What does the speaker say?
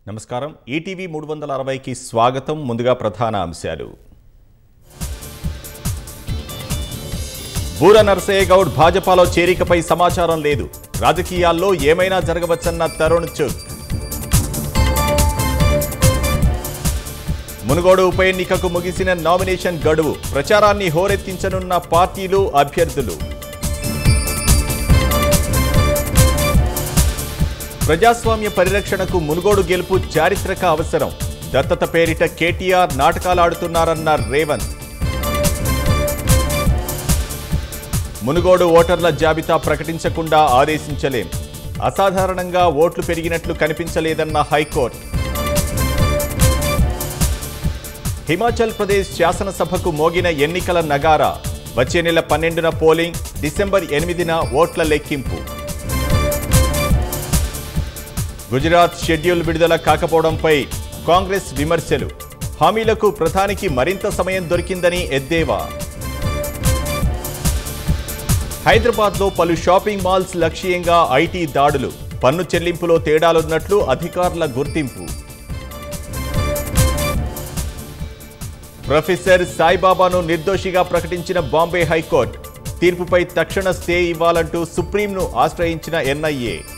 నమస్కారం ఈటీవీ మూడు వందల అరవైకి స్వాగతం ముందుగా ప్రధాన అంశాలు బూర నరసయ్య గౌడ్ భాజపాలో చేరికపై సమాచారం లేదు రాజకీయాల్లో ఏమైనా జరగవచ్చన్న తరుణ్ చుక్ మునుగోడు ఉప ఎన్నికకు ముగిసిన నామినేషన్ గడువు ప్రచారాన్ని హోరెత్తించనున్న పార్టీలు అభ్యర్థులు ప్రజాస్వామ్య పరిరక్షణకు మునుగోడు గెలుపు చారిత్రక అవసరం దత్తత పేరిట కేటీఆర్ నాటకాలాడుతున్నారన్న రేవంత్ మునుగోడు ఓటర్ల జాబితా ప్రకటించకుండా ఆదేశించలేం అసాధారణంగా ఓట్లు పెరిగినట్లు కనిపించలేదన్న హైకోర్టు హిమాచల్ ప్రదేశ్ శాసనసభకు మోగిన ఎన్నికల నగారా వచ్చే నెల పన్నెండున పోలింగ్ డిసెంబర్ ఎనిమిదిన ఓట్ల లెక్కింపు గుజరాత్ షెడ్యూల్ విడుదల కాకపోవడంపై కాంగ్రెస్ విమర్శలు హామీలకు ప్రధానికి మరింత సమయం దొరికిందని ఎద్దేవా హైదరాబాద్లో పలు షాపింగ్ మాల్స్ లక్ష్యంగా ఐటీ దాడులు పన్ను చెల్లింపులో తేడాలున్నట్లు అధికారుల గుర్తింపు ప్రొఫెసర్ సాయిబాబాను నిర్దోషిగా ప్రకటించిన బాంబే హైకోర్టు తీర్పుపై తక్షణ స్టే ఇవ్వాలంటూ సుప్రీంను ఆశ్రయించిన ఎన్ఐఏ